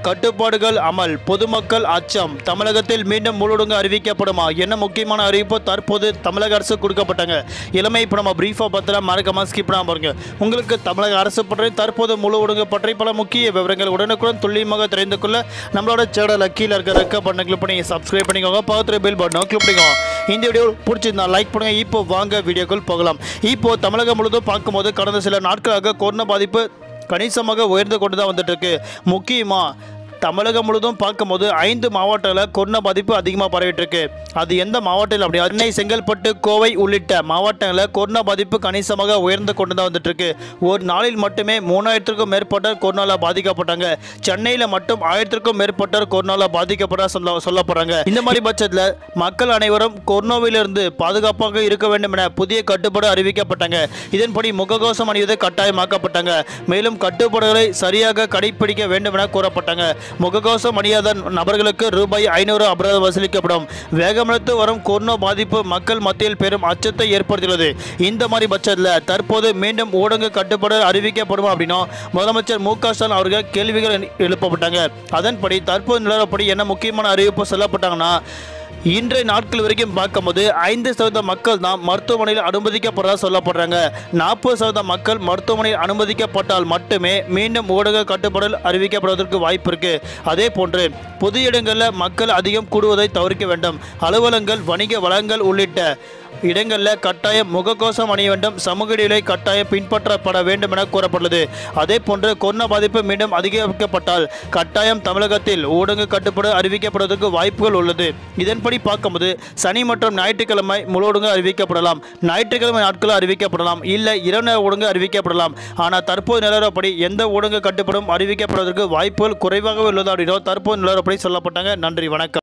கட்டுப்பாடுகள் அமல் பொதுமக்கள் அச்சம் தமிழகத்தில் மீண்டும் முழுடுங்க அறிவிக்கப்படுமா என்ன முக்கியமான அறிவிப்பு தற்போது தமிழக அரசு கொடுக்கப்பட்டாங்க இளமை இப்போ நம்ம பிரீஃபாக பார்த்தா மறக்காம ஸ்கிப் பண்ணாம பாருங்க உங்களுக்கு தமிழக அரசு பற்றி தற்போது முழு ஒடுங்கு பற்றி பல முக்கிய விவரங்கள் உடனுக்குடன் துல்லியமாக தெரிந்து கொள்ள நம்மளோட சேனலை கீழே இருக்க ரெக்க பட்டனை கிளிக் பண்ணி சப்ஸ்கிரைப் பண்ணிக்கோங்க பக்கத்தில் பெல் பட்டனை கிளிக் பண்ணிக்கோங்க இந்த வீடியோ பிடிச்சிருந்தா லைக் பண்ணுங்க இப்போ வாங்க வீடியோக்குள் போகலாம் இப்போ தமிழகம் முழுவதும் பார்க்கும்போது கடந்த சில நாட்களாக கொரோனா பாதிப்பு கணிசமாக உயர்ந்து கொண்டு தான் வந்துட்டு இருக்கு முக்கியமாக தமிழகம் முழுவதும் பார்க்கும்போது ஐந்து மாவட்டங்களில் கொரோனா பாதிப்பு அதிகமாக பரவிட்டு இருக்கு அது எந்த மாவட்டத்தில் அப்படி சென்னை செங்கல்பட்டு கோவை உள்ளிட்ட மாவட்டங்களில் கொரோனா பாதிப்பு கணிசமாக உயர்ந்து கொண்டு தான் வந்துட்டு இருக்கு ஒரு நாளில் மட்டுமே மூணாயிரத்திற்கும் மேற்பட்டோர் கொரோனாவில் பாதிக்கப்பட்டாங்க சென்னையில் மட்டும் ஆயிரத்திற்கும் மேற்பட்டோர் கொரோனாவில் பாதிக்கப்பட சொல்ல சொல்லப்படுறாங்க இந்த மாதிரி பட்சத்தில் மக்கள் அனைவரும் கொரோனாவிலிருந்து பாதுகாப்பாக இருக்க வேண்டும் என புதிய கட்டுப்பாடு அறிவிக்கப்பட்டாங்க இதன்படி முகக்கவசம் அணிவது கட்டாயமாக்கப்பட்டாங்க மேலும் கட்டுப்பாடுகளை சரியாக கடைபிடிக்க வேண்டும் என கூறப்பட்டாங்க முகக்கவசம் அணியாத நபர்களுக்கு ரூபாய் ஐநூறு அபராதம் வசூலிக்கப்படும் வேகமடுத்து வரும் கொரோனா பாதிப்பு மக்கள் மத்தியில் பெரும் அச்சத்தை ஏற்படுத்தியுள்ளது இந்த மாதிரி பட்சத்தில் தற்போது மீண்டும் ஊடக கட்டுப்பாடு அறிவிக்கப்படும் அப்படின்னா முதலமைச்சர் மு க ஸ்டாலின் அவர்கள் கேள்விகள் எழுப்பப்பட்டாங்க அதன்படி தற்போது நிலவரப்படி என்ன முக்கியமான அறிவிப்பு சொல்லப்பட்டாங்கன்னா இன்றைய நாட்கள் வரைக்கும் பார்க்கும்போது ஐந்து சதவீத மக்கள் தான் மருத்துவமனையில் அனுமதிக்கப்படுறதா சொல்லப்படுறாங்க நாற்பது சதவீத மக்கள் மருத்துவமனையில் அனுமதிக்கப்பட்டால் மட்டுமே மீண்டும் ஊடக கட்டுப்பாடு அறிவிக்கப்படுவதற்கு வாய்ப்பு இருக்கு அதே போன்று பொது இடங்களில் மக்கள் அதிகம் கூடுவதை தவிர்க்க வேண்டும் அலுவலங்கள் வணிக வளங்கள் உள்ளிட்ட இடங்களில் கட்டாயம் முகக்கவசம் அணிய வேண்டும் சமூக இடைவெளி கட்டாயம் பின்பற்றப்பட வேண்டும் என கூறப்பட்டுள்ளது அதே போன்று கொரோனா பாதிப்பு மீண்டும் அதிகரிக்கப்பட்டால் கட்டாயம் தமிழகத்தில் ஊடக கட்டுப்பாடு அறிவிக்கப்படுவதற்கு வாய்ப்புகள் உள்ளது இதன்படி பார்க்கும்போது சனி மற்றும் ஞாயிற்றுக்கிழமை முழு ஊடகம் அறிவிக்கப்படலாம் ஞாயிற்றுக்கிழமை நாட்கள் அறிவிக்கப்படலாம் இல்லை இரவு நேர ஊடகம் அறிவிக்கப்படலாம் ஆனால் தற்போது நிலவரப்படி எந்த ஊடக கட்டுப்பாடும் அறிவிக்கப்படுவதற்கு வாய்ப்புகள் குறைவாகவே உள்ளது அப்படின்னா தற்போது நிலவரப்படி சொல்லப்பட்டாங்க நன்றி வணக்கம்